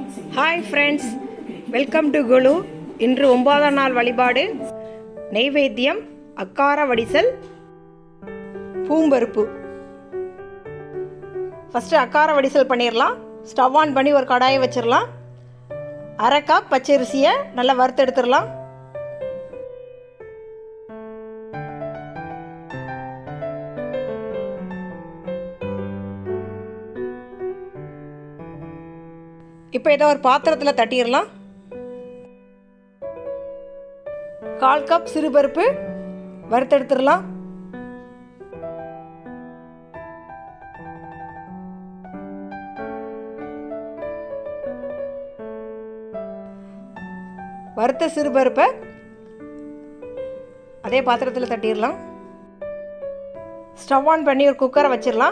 hi friends welcome to குலு இன்று ஒன்பதாம் நாள் வழிபாடு நெய்வேத்தியம் அக்கார வடிசல் பூம்பருப்பு ஃபஸ்ட்டு அக்கார வடிசல் பண்ணிடலாம் ஸ்டவ் ஆன் பண்ணி ஒரு கடாயை வச்சிடலாம் அரை கப் பச்சரிசியை நல்லா வறுத்து எடுத்துடலாம் இப்போ இதை ஒரு பாத்திரத்தில் தட்டிடலாம் கால் கப் சிறுபருப்பு வறுத்தெடுத்துடலாம் வறுத்த சிறுபருப்பை அதே பாத்திரத்தில் தட்டிடலாம் ஸ்டவ் ஆன் பண்ணி ஒரு குக்கரை வச்சிடலாம்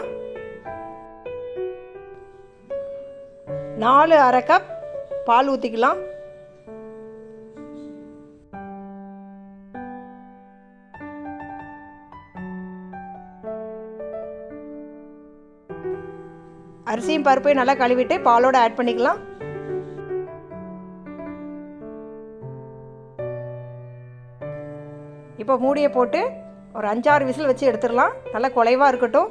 நாலு அரை கப் பால் ஊற்றிக்கலாம் அரிசியும் பருப்பையும் நல்லா கழுவிட்டு பாலோட ஆட் பண்ணிக்கலாம் இப்போ மூடியை போட்டு ஒரு அஞ்சாறு விசில் வச்சு எடுத்துடலாம் நல்லா குலைவாக இருக்கட்டும்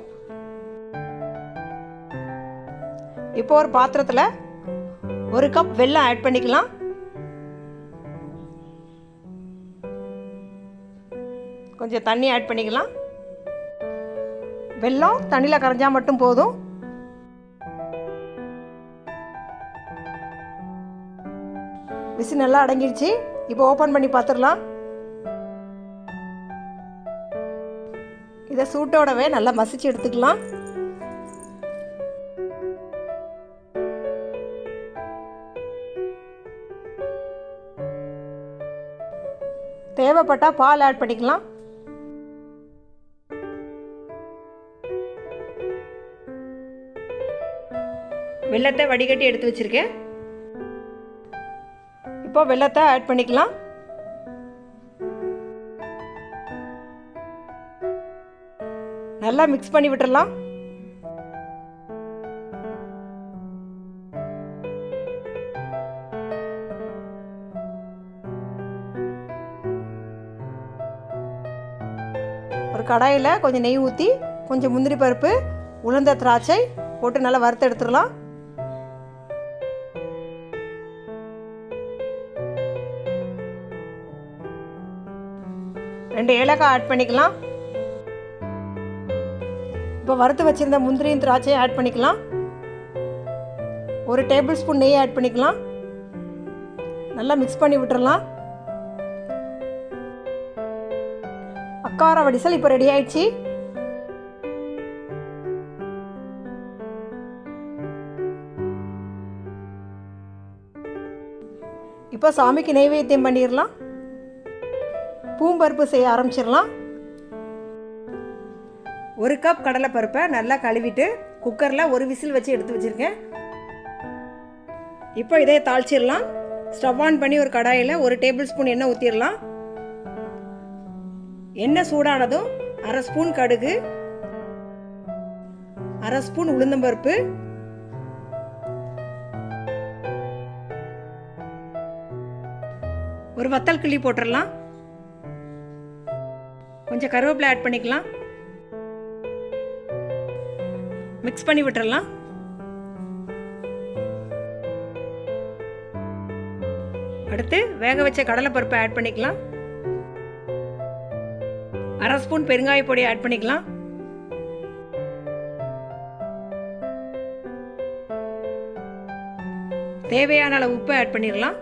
இப்போ ஒரு பாத்திரத்தில் ஒரு கப் வெல்லம் ஆட் பண்ணிக்கலாம் கொஞ்சம் தண்ணி ஆட் பண்ணிக்கலாம் வெல்லம் தண்ணியில் கரைஞ்சா மட்டும் போதும் விசி நல்லா அடங்கிடுச்சு இப்போ ஓப்பன் பண்ணி பார்த்துடலாம் இதை சூட்டோடவே நல்லா மசிச்சு எடுத்துக்கலாம் தேவைப்பட்டால் பால் ஆட் பண்ணிக்கலாம் வெள்ளத்தை வடிகட்டி எடுத்து வச்சிருக்கேன் இப்போ வெள்ளத்தை ஆட் பண்ணிக்கலாம் நல்லா மிக்ஸ் பண்ணி விட்டுடலாம் ஒரு கடாயில் கொஞ்சம் நெய் ஊற்றி கொஞ்சம் முந்திரி பருப்பு உளுந்த திராட்சை போட்டு நல்லா வறுத்து எடுத்துடலாம் ரெண்டு ஏலக்காய் ஆட் பண்ணிக்கலாம் இப்போ வறுத்து வச்சிருந்த முந்திரியும் திராட்சையும் ஆட் பண்ணிக்கலாம் ஒரு டேபிள் ஸ்பூன் நெய் ஆட் பண்ணிக்கலாம் நல்லா மிக்ஸ் பண்ணி விட்டுறலாம் அக்கார வடிசல் இப்போ ரெடி ஆயிடுச்சு இப்போ சாமிக்கு நெய்வேத்தியம் பண்ணிடலாம் பூம்பருப்பு செய்ய ஆரம்பிச்சிடலாம் ஒரு கப் கடலைப்பருப்பை நல்லா கழுவிட்டு குக்கரில் ஒரு விசில் வச்சு எடுத்து வச்சுருக்கேன் இப்போ இதை தாளிச்சிடலாம் ஸ்டவ் ஆன் பண்ணி ஒரு கடாயில் ஒரு டேபிள் ஸ்பூன் எண்ணெய் ஊற்றிடலாம் எண்ணெய் சூடானதும் அரை ஸ்பூன் கடுகு அரை ஸ்பூன் உளுந்தம்பருப்பு ஒரு வத்தல் கிள்ளி போட்டுடலாம் கொஞ்சம் கருவேப்பிலை ஆட் பண்ணிக்கலாம் மிக்ஸ் பண்ணி விட்டுறலாம் அடுத்து வேக வச்ச கடலைப்பருப்பை ஆட் பண்ணிக்கலாம் அரை ஸ்பூன் பெருங்காய பொடி ஆட் பண்ணிக்கலாம் தேவையான அளவு உப்பு ஆட் பண்ணிடலாம்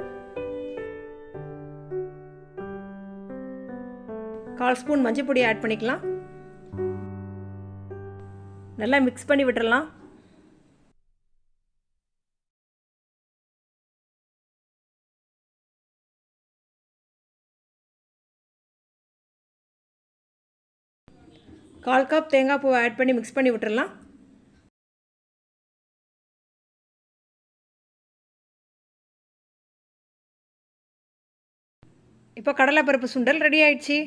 கால் ஸ்பூன் மஞ்சள் பொடி ஆட் பண்ணிக்கலாம் நல்லா மிக்ஸ் பண்ணி விட்டுறலாம் கால் கப் தேங்காய் பூவை ஆட் பண்ணி மிக்ஸ் பண்ணி விட்டுறலாம் இப்போ கடலைப்பருப்பு சுண்டல் ரெடி ஆயிடுச்சு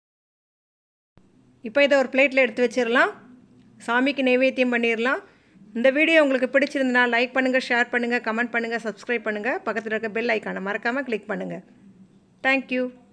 இப்போ இதை ஒரு பிளேட்டில் எடுத்து வச்சிடலாம் சாமிக்கு நைவேத்தியம் பண்ணிடலாம் இந்த வீடியோ உங்களுக்கு பிடிச்சிருந்தனா லைக் பண்ணுங்கள் ஷேர் பண்ணுங்கள் கமெண்ட் பண்ணுங்கள் சப்ஸ்கிரைப் பண்ணுங்கள் பக்கத்தில் இருக்க பெல் ஐக்கானை மறக்காமல் கிளிக் பண்ணுங்கள் தேங்க்யூ